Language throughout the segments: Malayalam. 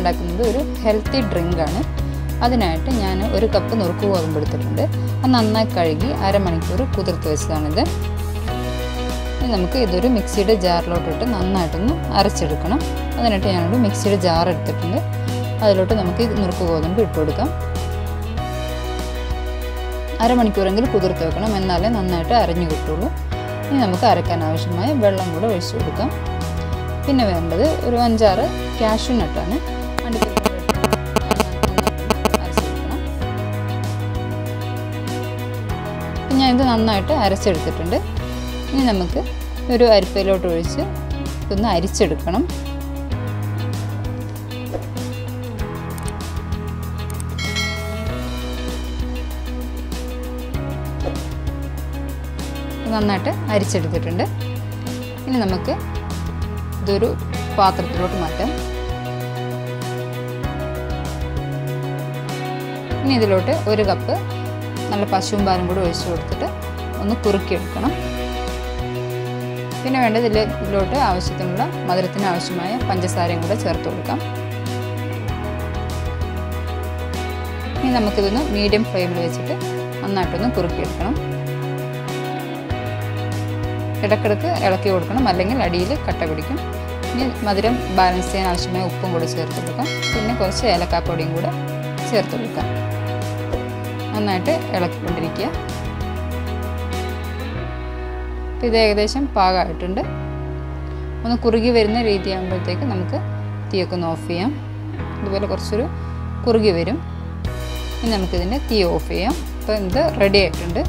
ഉണ്ടാക്കുന്നത് ഒരു ഹെൽത്തി ഡ്രിങ്കാണ് അതിനായിട്ട് ഞാൻ ഒരു കപ്പ് നുറുക്ക് ഗോതമ്പ് എടുത്തിട്ടുണ്ട് അത് നന്നായി കഴുകി അരമണിക്കൂർ കുതിർത്ത് വെച്ചതാണിത് ഇനി നമുക്ക് ഇതൊരു മിക്സിയുടെ ജാറിലോട്ടിട്ട് നന്നായിട്ടൊന്ന് അരച്ചെടുക്കണം അതിനായിട്ട് ഞാനൊരു മിക്സിയുടെ ജാർ എടുത്തിട്ടുണ്ട് അതിലോട്ട് നമുക്ക് ഈ നുറുക്ക് ഗോതമ്പ് ഇട്ട് കൊടുക്കാം അരമണിക്കൂറെങ്കിലും കുതിർത്ത് വെക്കണം എന്നാലേ നന്നായിട്ട് അരഞ്ഞു കിട്ടുള്ളൂ ഇനി നമുക്ക് അരക്കാൻ ആവശ്യമായ വെള്ളം കൂടെ ഒഴിച്ചു കൊടുക്കാം പിന്നെ വേണ്ടത് ഒരു അഞ്ചാറ് കാഷ്യൂ നട്ടാണ് അരച്ചെടുക്കണം ഞാൻ ഇത് നന്നായിട്ട് അരച്ചെടുത്തിട്ടുണ്ട് ഇനി നമുക്ക് ഒരു അരിപ്പയിലോട്ട് ഒഴിച്ച് ഇതൊന്ന് അരിച്ചെടുക്കണം നന്നായിട്ട് അരിച്ചെടുത്തിട്ടുണ്ട് ഇനി നമുക്ക് ഇതൊരു പാത്രത്തിലോട്ട് മാറ്റാം ഇനി ഇതിലോട്ട് ഒരു കപ്പ് നല്ല പശുവും പാലും കൂടി ഒഴിച്ചു കൊടുത്തിട്ട് ഒന്ന് കുറുക്കിയെടുക്കണം പിന്നെ വേണ്ടത് ഇതിൽ ഇതിലോട്ട് ആവശ്യത്തിനുള്ള മധുരത്തിന് ആവശ്യമായ പഞ്ചസാരയും കൂടെ ചേർത്ത് കൊടുക്കാം ഇനി നമുക്കിതൊന്ന് മീഡിയം ഫ്ലെയിമിൽ വെച്ചിട്ട് നന്നായിട്ടൊന്ന് കുറുക്കിയെടുക്കണം ഇടക്കിടക്ക് ഇളക്കി കൊടുക്കണം അല്ലെങ്കിൽ അടിയിൽ കട്ട പിടിക്കും ഇനി മധുരം ബാലൻസ് ചെയ്യാൻ ആവശ്യമായ ഉപ്പും കൂടെ ചേർത്ത് കൊടുക്കാം പിന്നെ കുറച്ച് ഏലക്കാപ്പൊടിയും കൂടെ ചേർത്ത് കൊടുക്കാം നന്നായിട്ട് ഇളക്കിക്കൊണ്ടിരിക്കുക ഇത് ഏകദേശം പാകമായിട്ടുണ്ട് ഒന്ന് കുറുകി വരുന്ന രീതിയാകുമ്പോഴത്തേക്ക് നമുക്ക് തീയൊക്കെ ഒന്ന് ഓഫ് ചെയ്യാം ഇതുപോലെ കുറച്ചൊരു കുറുകി വരും ഇനി നമുക്കിതിൻ്റെ തീ ഓഫ് ചെയ്യാം അപ്പോൾ ഇത് റെഡി ആയിട്ടുണ്ട്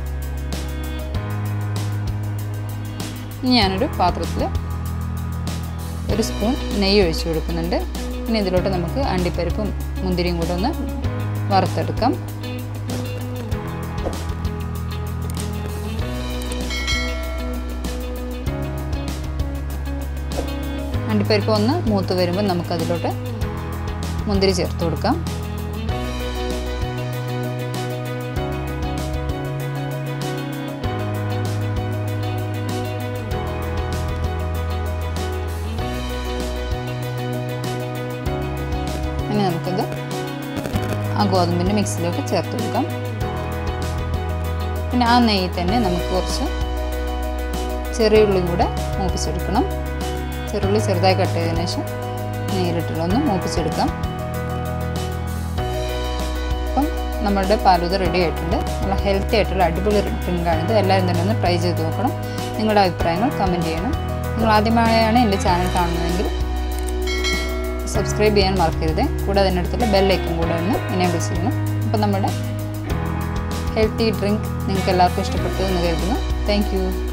ഇനി ഞാനൊരു പാത്രത്തിൽ ഒരു സ്പൂൺ നെയ്യ് ഒഴിച്ചു കൊടുക്കുന്നുണ്ട് ഇനി ഇതിലോട്ട് നമുക്ക് അണ്ടിപ്പരിപ്പും മുന്തിരിയും കൂടെ ഒന്ന് വറുത്തെടുക്കാം അണ്ടിപ്പരിപ്പ് ഒന്ന് മൂത്ത് വരുമ്പോൾ നമുക്കതിലോട്ട് മുന്തിരി ചേർത്ത് കൊടുക്കാം ഇനി നമുക്കിത് ആ ഗോതമ്പിൻ്റെ മിക്സിയിലോട്ട് ചേർത്ത് കൊടുക്കാം പിന്നെ ആ നെയ്യിൽ തന്നെ നമുക്ക് കുറച്ച് ചെറിയുള്ളിയും കൂടെ മൂപ്പിച്ചെടുക്കണം ചെറുള്ളി ചെറുതായി കട്ട് ചെയ്തതിനു ശേഷം നെയ്യിലിട്ടിട്ടൊന്ന് മൂപ്പിച്ചെടുക്കാം അപ്പം നമ്മളുടെ പാലുത റെഡി ആയിട്ടുണ്ട് നല്ല ഹെൽത്തി ആയിട്ടുള്ള അടിപൊളി ഡ്രിങ്കാണിത് എല്ലാവരും തന്നെ ഒന്ന് ട്രൈ ചെയ്ത് നോക്കണം നിങ്ങളുടെ അഭിപ്രായങ്ങൾ കമൻറ്റ് ചെയ്യണം നിങ്ങൾ ആദ്യമായാണ് എൻ്റെ ചാനൽ കാണുന്നതെങ്കിൽ സബ്സ്ക്രൈബ് ചെയ്യാൻ മറക്കരുത് കൂടാതെ അതിൻ്റെ അടുത്തുള്ള ബെല്ലൈക്കും കൂടെ ഒന്ന് എനേബിൾ ചെയ്യണം അപ്പം നമ്മുടെ ഹെൽത്തി ഡ്രിങ്ക് നിങ്ങൾക്ക് എല്ലാവർക്കും ഇഷ്ടപ്പെട്ടു എന്ന് കരുതുന്നു താങ്ക്